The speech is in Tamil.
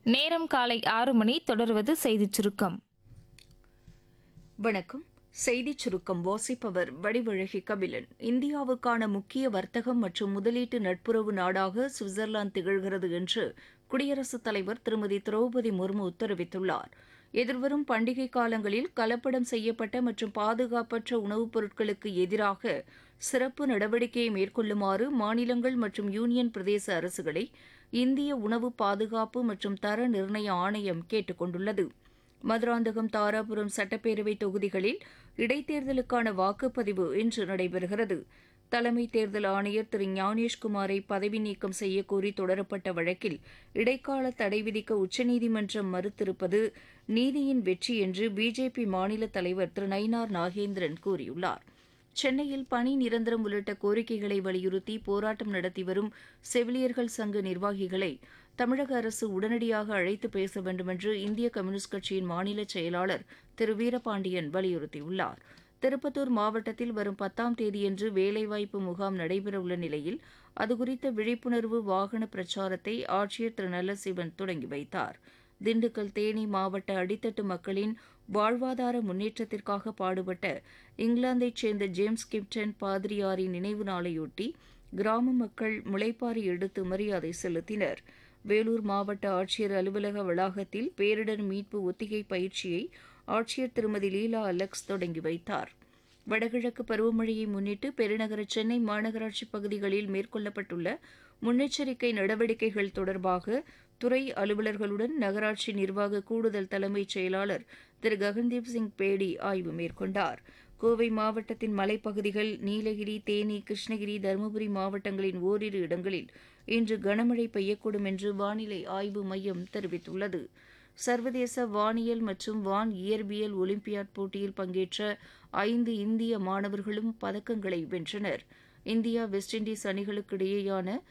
நேரம் காலை ஆறு மணி தொடர்வது செய்திச் சுருக்கம் வணக்கம் செய்திச் சுருக்கம் வாசிப்பவர் வடிவழகி கபிலன் இந்தியாவுக்கான முக்கிய வர்த்தகம் மற்றும் முதலீட்டு நட்புறவு நாடாக சுவிட்சர்லாந்து திகழ்கிறது என்று குடியரசுத் தலைவர் திருமதி திரௌபதி முர்மு தெரிவித்துள்ளார் எதிர்வரும் பண்டிகை காலங்களில் கலப்படம் செய்யப்பட்ட மற்றும் பாதுகாப்பற்ற உணவுப் பொருட்களுக்கு எதிராக சிறப்பு நடவடிக்கையை மேற்கொள்ளுமாறு மாநிலங்கள் மற்றும் யூனியன் பிரதேச அரசுகளை இந்திய உணவு பாதுகாப்பு மற்றும் தர நிர்ணய ஆணையம் கேட்டுக் கொண்டுள்ளது மதுராந்தகம் தாராபுரம் சட்டப்பேரவை தொகுதிகளில் இடைத்தேர்தலுக்கான வாக்குப்பதிவு இன்று நடைபெறுகிறது தலைமை தேர்தல் ஆணையர் திரு ஞானேஷ்குமாரை பதவி நீக்கம் செய்யக்கோரி தொடரப்பட்ட வழக்கில் இடைக்கால தடை விதிக்க உச்சநீதிமன்றம் மறுத்திருப்பது நீதியின் வெற்றி என்று பிஜேபி மாநில தலைவர் திரு நயினார் நாகேந்திரன் கூறியுள்ளார் சென்னையில் பணி நிரந்தரம் உள்ளிட்ட கோரிக்கைகளை வலியுறுத்தி போராட்டம் நடத்தி வரும் செவிலியர்கள் சங்க நிர்வாகிகளை தமிழக அரசு உடனடியாக அழைத்து பேச வேண்டுமென்று இந்திய கம்யூனிஸ்ட் கட்சியின் மாநில செயலாளர் திரு வீரபாண்டியன் வலியுறுத்தியுள்ளார் திருப்பத்தூர் மாவட்டத்தில் வரும் பத்தாம் தேதியன்று வேலைவாய்ப்பு முகாம் நடைபெறவுள்ள நிலையில் அதுகுறித்த விழிப்புணர்வு வாகன பிரச்சாரத்தை ஆட்சியர் திரு நல்லசிவன் தொடங்கி வைத்தார் திண்டுக்கல் தேனி மாவட்ட அடித்தட்டு மக்களின் வாழ்வாதார முன்னேற்றத்திற்காக பாடுபட்ட இங்கிலாந்தைச் சேர்ந்த ஜேம்ஸ் கிப்டன் பாதிரியாரின் நினைவு நாளையொட்டி கிராம மக்கள் முளைப்பாரி எடுத்து மரியாதை செலுத்தினர் வேலூர் மாவட்ட ஆட்சியர் அலுவலக வளாகத்தில் பேரிடர் மீட்பு ஒத்திகை பயிற்சியை ஆட்சியர் திருமதி லீலா அலெக்ஸ் தொடங்கி வைத்தார் வடகிழக்கு பருவமழையை முன்னிட்டு பெருநகர சென்னை மாநகராட்சி பகுதிகளில் மேற்கொள்ளப்பட்டுள்ள முன்னெச்சரிக்கை நடவடிக்கைகள் தொடர்பாக துறை அலுவலர்களுடன் நகராட்சி நிர்வாக கூடுதல் தலைமைச் செயலாளர் திரு ககன்தீப் சிங் பேடி ஆய்வு மேற்கொண்டார் கோவை மாவட்டத்தின் மலைப்பகுதிகள் நீலகிரி தேனி கிருஷ்ணகிரி தருமபுரி மாவட்டங்களின் ஓரிரு இடங்களில் இன்று கனமழை பெய்யக்கூடும் என்று வானிலை ஆய்வு மையம் தெரிவித்துள்ளது சர்வதேச வானியல் மற்றும் வான் இயற்பியல் ஒலிம்பியாட் போட்டியில் பங்கேற்ற ஐந்து இந்திய மாணவர்களும் பதக்கங்களை வென்றனர் இந்தியா வெஸ்ட் இண்டீஸ் அணிகளுக்கு இடையேயான